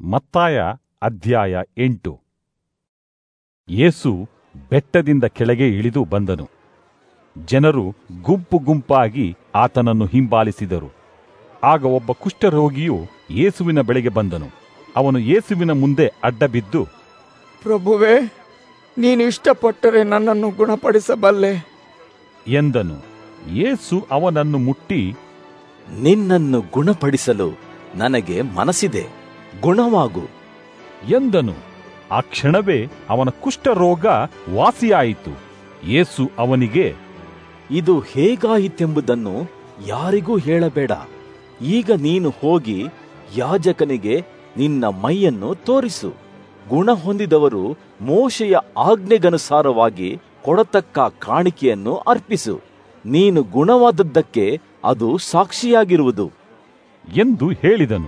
ಮತ್ತಾಯ ಅಧ್ಯಾಯ ಎಂಟು ಯೇಸು ಬೆಟ್ಟದಿಂದ ಕೆಳಗೆ ಇಳಿದು ಬಂದನು ಜನರು ಗುಂಪು ಗುಂಪಾಗಿ ಆತನನ್ನು ಹಿಂಬಾಲಿಸಿದರು ಆಗ ಒಬ್ಬ ಕುಷ್ಠರೋಗಿಯು ಯೇಸುವಿನ ಬಳಿಗೆ ಬಂದನು ಅವನು ಯೇಸುವಿನ ಮುಂದೆ ಅಡ್ಡಬಿದ್ದು ಪ್ರಭುವೇ ನೀನು ಇಷ್ಟಪಟ್ಟರೆ ನನ್ನನ್ನು ಗುಣಪಡಿಸಬಲ್ಲೆ ಎಂದನು ಯೇಸು ಅವನನ್ನು ಮುಟ್ಟಿ ನಿನ್ನನ್ನು ಗುಣಪಡಿಸಲು ನನಗೆ ಮನಸ್ಸಿದೆ ಗುಣವಾಗು ಎಂದನು ಆ ಕ್ಷಣವೇ ಅವನ ಕುಷ್ಠರೋಗ ವಾಸಿಯಾಯಿತು ಯೇಸು ಅವನಿಗೆ ಇದು ಹೇಗಾಯಿತೆಂಬುದನ್ನು ಯಾರಿಗೂ ಹೇಳಬೇಡ ಈಗ ನೀನು ಹೋಗಿ ಯಾಜಕನಿಗೆ ನಿನ್ನ ಮೈಯನ್ನು ತೋರಿಸು ಗುಣ ಹೊಂದಿದವರು ಮೋಶೆಯ ಆಜ್ಞೆಗನುಸಾರವಾಗಿ ಕೊಡತಕ್ಕ ಕಾಣಿಕೆಯನ್ನು ಅರ್ಪಿಸು ನೀನು ಗುಣವಾದದ್ದಕ್ಕೆ ಅದು ಸಾಕ್ಷಿಯಾಗಿರುವುದು ಎಂದು ಹೇಳಿದನು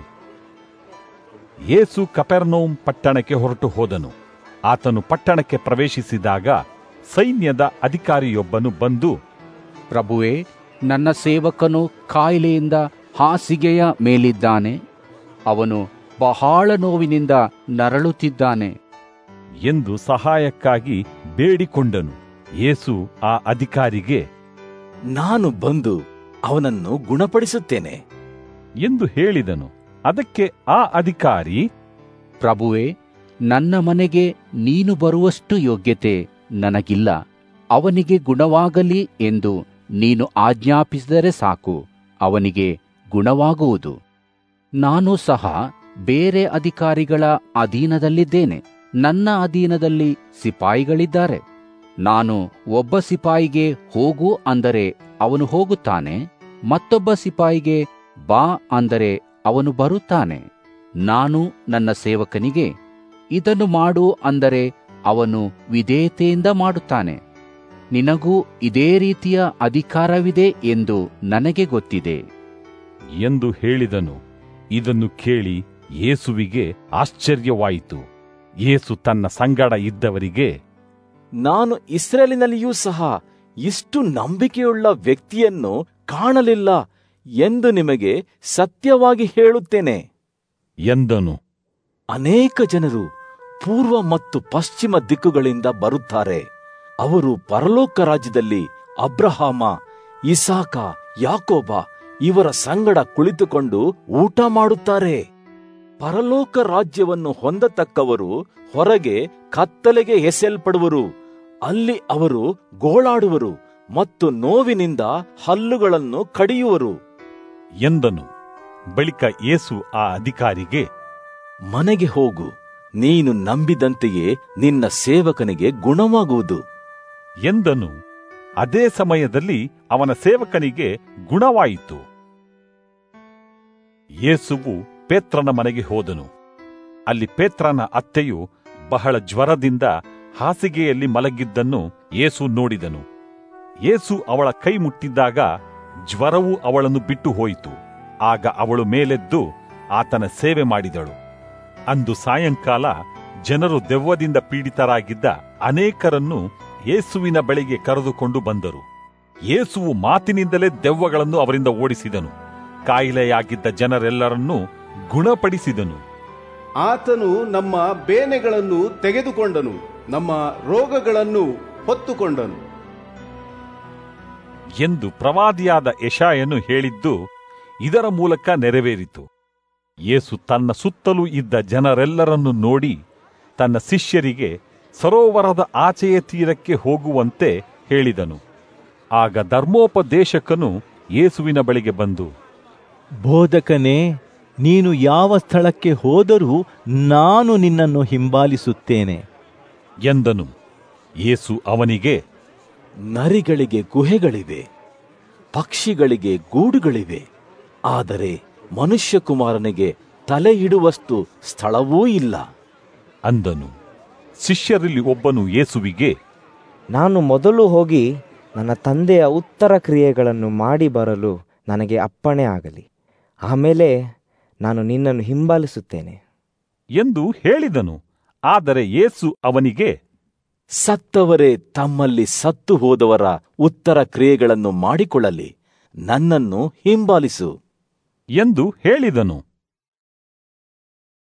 ಯೇಸು ಕಪೆರ್ನೌಮ್ ಪಟ್ಟಣಕ್ಕೆ ಹೊರಟು ಹೋದನು ಆತನು ಪಟ್ಟಣಕ್ಕೆ ಪ್ರವೇಶಿಸಿದಾಗ ಸೈನ್ಯದ ಅಧಿಕಾರಿಯೊಬ್ಬನು ಬಂದು ಪ್ರಭುವೇ ನನ್ನ ಸೇವಕನು ಕಾಯಿಲೆಯಿಂದ ಹಾಸಿಗೆಯ ಮೇಲಿದ್ದಾನೆ ಅವನು ಬಹಳ ನೋವಿನಿಂದ ನರಳುತ್ತಿದ್ದಾನೆ ಎಂದು ಸಹಾಯಕ್ಕಾಗಿ ಬೇಡಿಕೊಂಡನು ಯೇಸು ಆ ಅಧಿಕಾರಿಗೆ ನಾನು ಬಂದು ಅವನನ್ನು ಗುಣಪಡಿಸುತ್ತೇನೆ ಎಂದು ಹೇಳಿದನು ಅದಕ್ಕೆ ಆ ಅಧಿಕಾರಿ ಪ್ರಭುವೇ ನನ್ನ ಮನೆಗೆ ನೀನು ಬರುವಷ್ಟು ಯೋಗ್ಯತೆ ನನಗಿಲ್ಲ ಅವನಿಗೆ ಗುಣವಾಗಲಿ ಎಂದು ನೀನು ಆಜ್ಞಾಪಿಸಿದರೆ ಸಾಕು ಅವನಿಗೆ ಗುಣವಾಗುವುದು ನಾನು ಸಹ ಬೇರೆ ಅಧಿಕಾರಿಗಳ ಅಧೀನದಲ್ಲಿದ್ದೇನೆ ನನ್ನ ಅಧೀನದಲ್ಲಿ ಸಿಪಾಯಿಗಳಿದ್ದಾರೆ ನಾನು ಒಬ್ಬ ಸಿಪಾಯಿಗೆ ಹೋಗು ಅಂದರೆ ಅವನು ಹೋಗುತ್ತಾನೆ ಮತ್ತೊಬ್ಬ ಸಿಪಾಯಿಗೆ ಬಾ ಅಂದರೆ ಅವನು ಬರುತ್ತಾನೆ ನಾನು ನನ್ನ ಸೇವಕನಿಗೆ ಇದನ್ನು ಮಾಡು ಅಂದರೆ ಅವನು ವಿಧೇಯತೆಯಿಂದ ಮಾಡುತ್ತಾನೆ ನಿನಗೂ ಇದೇ ರೀತಿಯ ಅಧಿಕಾರವಿದೆ ಎಂದು ನನಗೆ ಗೊತ್ತಿದೆ ಎಂದು ಹೇಳಿದನು ಇದನ್ನು ಕೇಳಿ ಯೇಸುವಿಗೆ ಆಶ್ಚರ್ಯವಾಯಿತು ಯೇಸು ತನ್ನ ಸಂಗಡ ಇದ್ದವರಿಗೆ ನಾನು ಇಸ್ರೇಲಿನಲ್ಲಿಯೂ ಸಹ ಇಷ್ಟು ನಂಬಿಕೆಯುಳ್ಳ ವ್ಯಕ್ತಿಯನ್ನು ಕಾಣಲಿಲ್ಲ ಎಂದು ನಿಮಗೆ ಸತ್ಯವಾಗಿ ಹೇಳುತ್ತೇನೆ ಎಂದನು ಅನೇಕ ಜನರು ಪೂರ್ವ ಮತ್ತು ಪಶ್ಚಿಮ ದಿಕ್ಕುಗಳಿಂದ ಬರುತ್ತಾರೆ ಅವರು ಪರಲೋಕ ರಾಜ್ಯದಲ್ಲಿ ಅಬ್ರಹಾಮ ಇಸಾಕ ಯಾಕೋಬ ಇವರ ಸಂಗಡ ಕುಳಿತುಕೊಂಡು ಊಟ ಮಾಡುತ್ತಾರೆ ಪರಲೋಕ ರಾಜ್ಯವನ್ನು ಹೊಂದತಕ್ಕವರು ಹೊರಗೆ ಕತ್ತಲೆಗೆ ಎಸೆಯಲ್ಪಡುವರು ಅಲ್ಲಿ ಅವರು ಗೋಳಾಡುವರು ಮತ್ತು ನೋವಿನಿಂದ ಹಲ್ಲುಗಳನ್ನು ಕಡಿಯುವರು ಎಂದನು ಬಳಿಕ ಯೇಸು ಆ ಅಧಿಕಾರಿಗೆ ಮನೆಗೆ ಹೋಗು ನೀನು ನಂಬಿದಂತೆಯೇ ನಿನ್ನ ಸೇವಕನಿಗೆ ಗುಣವಾಗುವುದು ಎಂದನು ಅದೇ ಸಮಯದಲ್ಲಿ ಅವನ ಸೇವಕನಿಗೆ ಗುಣವಾಯಿತು ಯೇಸುವು ಪೇತ್ರನ ಮನೆಗೆ ಹೋದನು ಅಲ್ಲಿ ಪೇತ್ರನ ಅತ್ತೆಯು ಬಹಳ ಜ್ವರದಿಂದ ಹಾಸಿಗೆಯಲ್ಲಿ ಮಲಗಿದ್ದನ್ನು ಯೇಸು ನೋಡಿದನು ಯೇಸು ಅವಳ ಕೈ ಮುಟ್ಟಿದ್ದಾಗ ಜ್ವರವು ಅವಳನ್ನು ಬಿಟ್ಟು ಹೋಯಿತು ಆಗ ಅವಳು ಮೇಲೆದ್ದು ಆತನ ಸೇವೆ ಮಾಡಿದಳು ಅಂದು ಸಾಯಂಕಾಲ ಜನರು ದೆವ್ವದಿಂದ ಪೀಡಿತರಾಗಿದ್ದ ಅನೇಕರನ್ನು ಯೇಸುವಿನ ಬಳಿಗೆ ಕರೆದುಕೊಂಡು ಬಂದರು ಯೇಸುವು ಮಾತಿನಿಂದಲೇ ದೆವ್ವಗಳನ್ನು ಅವರಿಂದ ಓಡಿಸಿದನು ಕಾಯಿಲೆಯಾಗಿದ್ದ ಜನರೆಲ್ಲರನ್ನೂ ಗುಣಪಡಿಸಿದನು ಆತನು ನಮ್ಮ ಬೇನೆಗಳನ್ನು ತೆಗೆದುಕೊಂಡನು ನಮ್ಮ ರೋಗಗಳನ್ನು ಹೊತ್ತುಕೊಂಡನು ಎಂದು ಪ್ರವಾದಿಯಾದ ಯಶಾಯನು ಹೇಳಿದ್ದು ಇದರ ಮೂಲಕ ನೆರವೇರಿತು ಯೇಸು ತನ್ನ ಸುತ್ತಲೂ ಇದ್ದ ಜನರೆಲ್ಲರನ್ನು ನೋಡಿ ತನ್ನ ಶಿಷ್ಯರಿಗೆ ಸರೋವರದ ಆಚೆಯ ತೀರಕ್ಕೆ ಹೋಗುವಂತೆ ಹೇಳಿದನು ಆಗ ಧರ್ಮೋಪದೇಶಕನು ಯೇಸುವಿನ ಬಳಿಗೆ ಬಂದು ಬೋಧಕನೇ ನೀನು ಯಾವ ಸ್ಥಳಕ್ಕೆ ಹೋದರೂ ನಾನು ನಿನ್ನನ್ನು ಹಿಂಬಾಲಿಸುತ್ತೇನೆ ಎಂದನು ಯೇಸು ಅವನಿಗೆ ನರಿಗಳಿಗೆ ಗುಹೆಗಳಿವೆ ಪಕ್ಷಿಗಳಿಗೆ ಗೂಡುಗಳಿವೆ ಆದರೆ ಮನುಷ್ಯಕುಮಾರನಿಗೆ ತಲೆ ಇಡುವಷ್ಟು ಸ್ಥಳವೂ ಇಲ್ಲ ಅಂದನು ಶಿಷ್ಯರಲ್ಲಿ ಒಬ್ಬನು ಯೇಸುವಿಗೆ ನಾನು ಮೊದಲು ಹೋಗಿ ನನ್ನ ತಂದೆಯ ಉತ್ತರ ಕ್ರಿಯೆಗಳನ್ನು ಮಾಡಿ ಬರಲು ನನಗೆ ಅಪ್ಪಣೆ ಆಗಲಿ ಆಮೇಲೆ ನಾನು ನಿನ್ನನ್ನು ಹಿಂಬಾಲಿಸುತ್ತೇನೆ ಎಂದು ಹೇಳಿದನು ಆದರೆ ಯೇಸು ಅವನಿಗೆ ಸತ್ತವರೇ ತಮ್ಮಲ್ಲಿ ಸತ್ತು ಹೋದವರ ಉತ್ತರ ಕ್ರಿಯೆಗಳನ್ನು ಮಾಡಿಕೊಳ್ಳಲಿ ನನ್ನನ್ನು ಹಿಂಬಾಲಿಸು ಎಂದು ಹೇಳಿದನು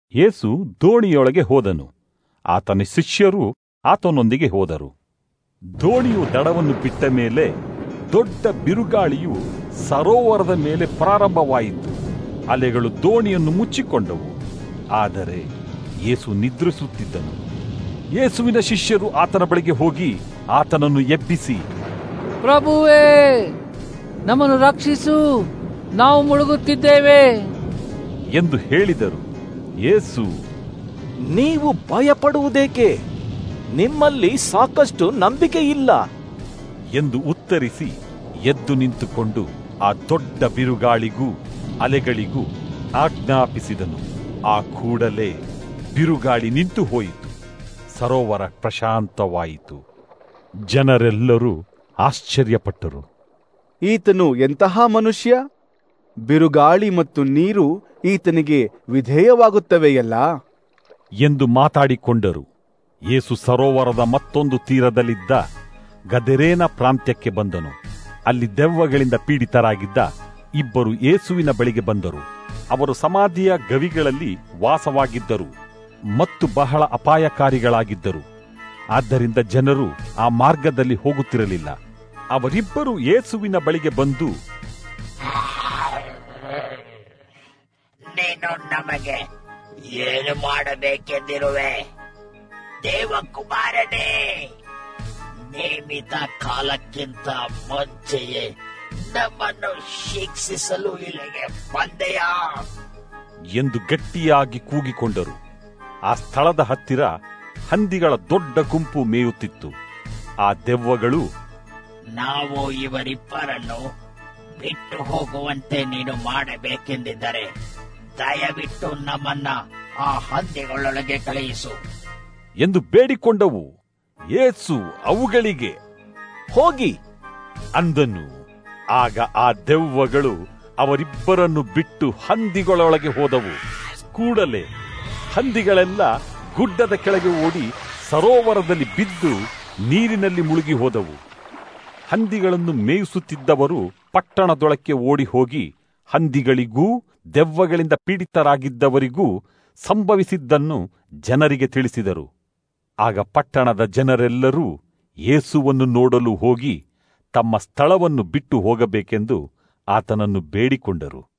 ಯೇಸು ದೋಣಿಯೊಳಗೆ ಹೋದನು ಆತನ ಶಿಷ್ಯರು ಆತನೊಂದಿಗೆ ಹೋದರು ದೋಣಿಯು ದಡವನ್ನು ಬಿಟ್ಟ ಮೇಲೆ ದೊಡ್ಡ ಬಿರುಗಾಳಿಯು ಸರೋವರದ ಮೇಲೆ ಪ್ರಾರಂಭವಾಯಿತು ಅಲೆಗಳು ದೋಣಿಯನ್ನು ಮುಚ್ಚಿಕೊಂಡವು ಆದರೆ ಯೇಸು ನಿದ್ರಿಸುತ್ತಿದ್ದನು ಯೇಸುವಿನ ಶಿಷ್ಯರು ಆತನ ಬಳಿಗೆ ಹೋಗಿ ಆತನನ್ನು ಎಬ್ಬಿಸಿ ಪ್ರಭುವೇ ನಮ್ಮನ್ನು ರಕ್ಷಿಸು ನಾವು ಮುಳುಗುತ್ತಿದ್ದೇವೆ ಎಂದು ಹೇಳಿದರು ಯೇಸು ನೀವು ಭಯಪಡುವುದೇಕೆ ನಿಮ್ಮಲ್ಲಿ ಸಾಕಷ್ಟು ನಂಬಿಕೆ ಇಲ್ಲ ಎಂದು ಉತ್ತರಿಸಿ ಎದ್ದು ನಿಂತುಕೊಂಡು ಆ ದೊಡ್ಡ ಬಿರುಗಾಳಿಗೂ ಅಲೆಗಳಿಗೂ ಆಜ್ಞಾಪಿಸಿದನು ಆ ಕೂಡಲೇ ಬಿರುಗಾಳಿ ನಿಂತು ಹೋಯಿತು ಸರೋವರ ಪ್ರಶಾಂತವಾಯಿತು ಜನರೆಲ್ಲರೂ ಆಶ್ಚರ್ಯಪಟ್ಟರು ಈತನು ಎಂತಹ ಮನುಷ್ಯ ಬಿರುಗಾಳಿ ಮತ್ತು ನೀರು ಈತನಿಗೆ ವಿಧೇಯವಾಗುತ್ತವೆಯಲ್ಲ ಎಂದು ಮಾತಾಡಿಕೊಂಡರು ಯೇಸು ಸರೋವರದ ಮತ್ತೊಂದು ತೀರದಲ್ಲಿದ್ದ ಗದೆರೇನ ಪ್ರಾಂತ್ಯಕ್ಕೆ ಬಂದನು ಅಲ್ಲಿ ದೆವ್ವಗಳಿಂದ ಪೀಡಿತರಾಗಿದ್ದ ಇಬ್ಬರು ಯೇಸುವಿನ ಬಳಿಗೆ ಬಂದರು ಅವರು ಸಮಾಧಿಯ ಗವಿಗಳಲ್ಲಿ ವಾಸವಾಗಿದ್ದರು ಮತ್ತು ಬಹಳ ಅಪಾಯಕಾರಿಗಳಾಗಿದ್ದರು ಆದ್ದರಿಂದ ಜನರು ಆ ಮಾರ್ಗದಲ್ಲಿ ಹೋಗುತ್ತಿರಲಿಲ್ಲ ಅವರಿಬ್ಬರು ಯೇಸುವಿನ ಬಳಿಗೆ ಬಂದು ನೀನು ನಮಗೆ ಏನು ಮಾಡಬೇಕೆಂದಿರುವೆ ದೇವಕುಮಾರನೇ ನೇಮಿತ ಕಾಲಕ್ಕಿಂತ ಮುಂಚೆಯೇ ನಮ್ಮನ್ನು ಶಿಕ್ಷಿಸಲು ಇಲ್ಲಿಗೆ ಬಂದೆಯಾ ಎಂದು ಗಟ್ಟಿಯಾಗಿ ಕೂಗಿಕೊಂಡರು ಆ ಸ್ಥಳದ ಹತ್ತಿರ ಹಂದಿಗಳ ದೊಡ್ಡ ಗುಂಪು ಮೇಯುತ್ತಿತ್ತು ಆ ದೆವ್ವಗಳು ನಾವು ಇವರಿಬ್ಬರನ್ನು ಬಿಟ್ಟು ಹೋಗುವಂತೆ ನೀನು ಮಾಡಬೇಕೆಂದಿದ್ದರೆ ದಯವಿಟ್ಟು ನಮ್ಮನ್ನ ಆ ಹಂದಿಗಳೊಳಗೆ ಕಳುಹಿಸು ಎಂದು ಬೇಡಿಕೊಂಡವು ಯೇಸು ಅವುಗಳಿಗೆ ಹೋಗಿ ಅಂದನು ಆಗ ಆ ದೆವ್ವಗಳು ಅವರಿಬ್ಬರನ್ನು ಬಿಟ್ಟು ಹಂದಿಗಳೊಳಗೆ ಹೋದವು ಕೂಡಲೇ ಹಂದಿಗಳೆಲ್ಲ ಗುಡ್ಡದ ಕೆಳಗೆ ಓಡಿ ಸರೋವರದಲ್ಲಿ ಬಿದ್ದು ನೀರಿನಲ್ಲಿ ಮುಳುಗಿ ಹೋದವು ಹಂದಿಗಳನ್ನು ಮೇಯಿಸುತ್ತಿದ್ದವರು ಪಟ್ಟಣದೊಳಕ್ಕೆ ಓಡಿ ಹೋಗಿ ಹಂದಿಗಳಿಗೂ ದೆವ್ವಗಳಿಂದ ಪೀಡಿತರಾಗಿದ್ದವರಿಗೂ ಸಂಭವಿಸಿದ್ದನ್ನು ಜನರಿಗೆ ತಿಳಿಸಿದರು ಆಗ ಪಟ್ಟಣದ ಜನರೆಲ್ಲರೂ ಯೇಸುವನ್ನು ನೋಡಲು ಹೋಗಿ ತಮ್ಮ ಸ್ಥಳವನ್ನು ಬಿಟ್ಟು ಹೋಗಬೇಕೆಂದು ಆತನನ್ನು ಬೇಡಿಕೊಂಡರು